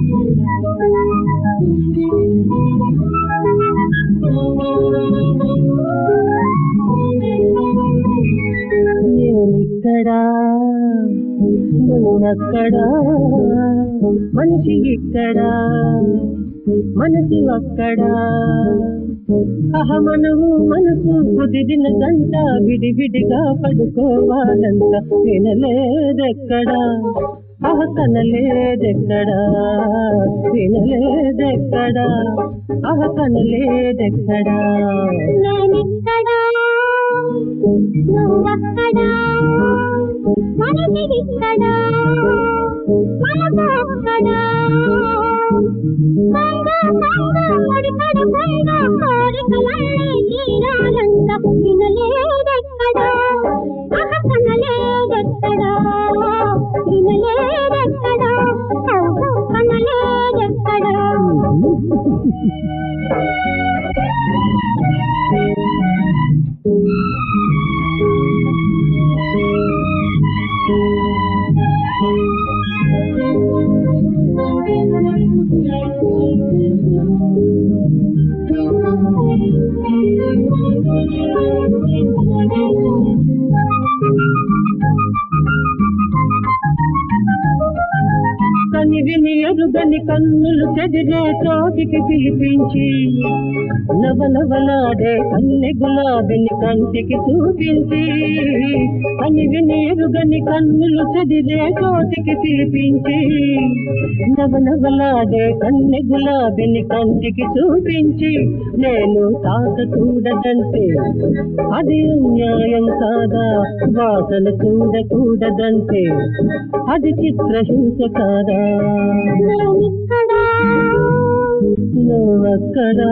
నేనిక్కడా నువ్వక్కడా మనిషి ఇక్కడా మనసు అక్కడా అహమనవు మనసు కుదిరిన గంట విడివిడిగా పడుకోవాలంట వినలేదెక్కడా అహ కనలేదెక్కడా వినలేదెక్కడా అహ కనలేదెక్కడా నేనిక్కడా నువ్వక్కడా మనసి ఇక్కడా మనసు అక్కడా సంగ సంగ ముడిపడి సంగ కోరికలన్నీ తీరాలంట వినలేదెక్కడా అహ కనలేదెక్కడా వినలేదెక్కడా అహ కనలేదెక్కడా కని విని ఎరుగని కన్నులు చెదిరే చోటికి పిలిపించి నవనవలాడే కన్నె గులాబిని కంటికి చూపించి కని విని ఎరుగని కన్నులు చెదిరే చోటికి పిలిపించి నవనవలాడే కన్నె గులాబిని కంటికి చూపించి నేను తాక చూడదంటే అది అన్యాయం కాదా వాసన చూడకూడదంటే అది చిత్రహింస కాదా నేనిక్కడా నువ్వక్కడా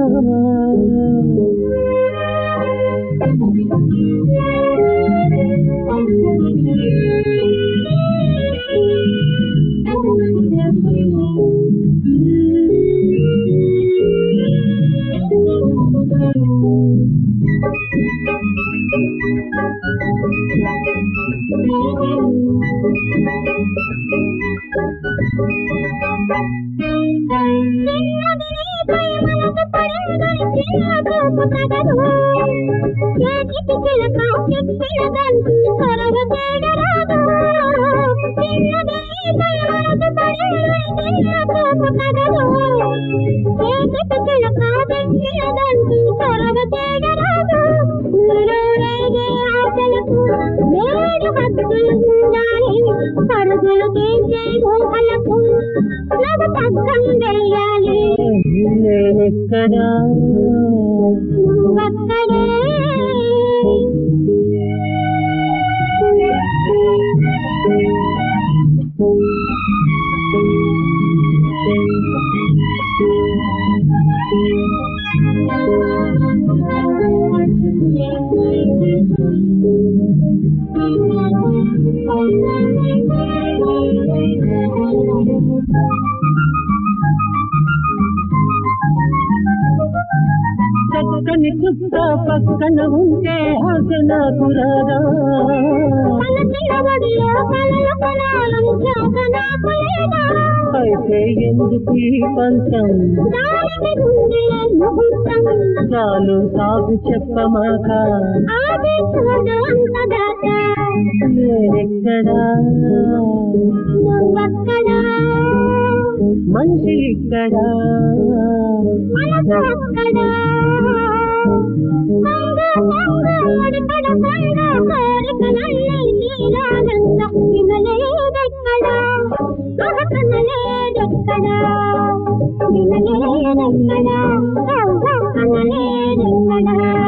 చిన్నది నీపై మనసు పడిందని చిన్న చూపు తగదు చేతికి చిలక చెప్పినదంటూ సొరవ చేయరాదు చిన్నది నీపై మనసు పడిందని చిన్న చూపు తగదు చేతికి చిలక చెప్పినదంటూ సొరవ చేయరాదు నీలో రేగే ఆశలకు నేడు హద్దులు ఉండాలి పరుగులు చేసే ఊహలకు నవ్వు తగ్గం వేయాలి నేనెక్కడా నువ్వక్కడే చక్కని చుక్క పక్కన ఉంటే ఆశ నాకు రాదా మన పిల్లవడిలో కలల కలాలను ధ్యాస నాకు లేదా అయితే ఎందుకు ఈ పంచం దానికి గుండెల ముహూర్తం చాలు సాగు చెప్పమాక ఆది చూడు అంతదాకా నేనెక్కడా నువ్వక్కడా మనిషి ఇక్కడా మనసు అక్కడా సంగ సంగ ముడిపడ సంగ కోరికలన్నీ తీరాలంట వినలేదెక్కడా అహ కనలేదెక్కడా వినలేదెక్కడా అహ కనలేదెక్కడా